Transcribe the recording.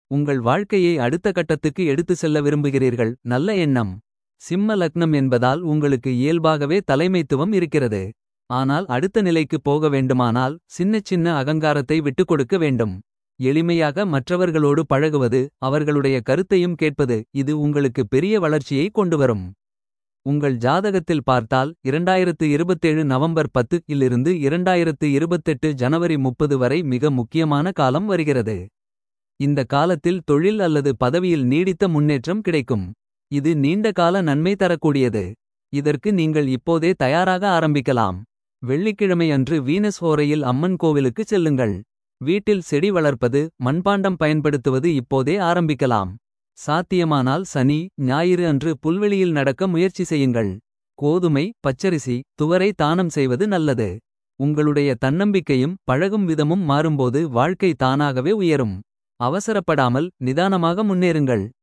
உங்கள் வாழ்க்கையை அடுத்த கட்டத்துக்கு எடுத்து செல்ல விரும்புகிறீர்கள் நல்ல எண்ணம் சிம்ம லக்னம் என்பதால் உங்களுக்கு இயல்பாகவே தலைமைத்துவம் இருக்கிறது ஆனால் அடுத்த நிலைக்கு போக வேண்டுமானால் சின்னச் சின்ன அகங்காரத்தை விட்டுக் கொடுக்க வேண்டும் எளிமையாக மற்றவர்களோடு பழகுவது அவர்களுடைய கருத்தையும் கேட்பது இது உங்களுக்கு பெரிய வளர்ச்சியை கொண்டுவரும் உங்கள் ஜாதகத்தில் பார்த்தால் இரண்டாயிரத்து இருபத்தேழு நவம்பர் பத்து இலிருந்து இரண்டாயிரத்து இருபத்தெட்டு ஜனவரி முப்பது வரை மிக முக்கியமான காலம் வருகிறது இந்த காலத்தில் தொழில் அல்லது பதவியில் நீடித்த முன்னேற்றம் கிடைக்கும் இது நீண்ட கால நன்மை தரக்கூடியது இதற்கு நீங்கள் இப்போதே தயாராக ஆரம்பிக்கலாம் வெள்ளிக்கிழமை அன்று வீனஸ் ஹோரையில் அம்மன் கோவிலுக்கு செல்லுங்கள் வீட்டில் செடி வளர்ப்பது மண்பாண்டம் பயன்படுத்துவது இப்போதே ஆரம்பிக்கலாம் சாத்தியமானால் சனி ஞாயிறு அன்று புல்வெளியில் நடக்க முயற்சி செய்யுங்கள் கோதுமை பச்சரிசி துவரை தானம் செய்வது நல்லது உங்களுடைய தன்னம்பிக்கையும் பழகும் விதமும் மாறும்போது வாழ்க்கை தானாகவே உயரும் அவசரப்படாமல் நிதானமாக முன்னேறுங்கள்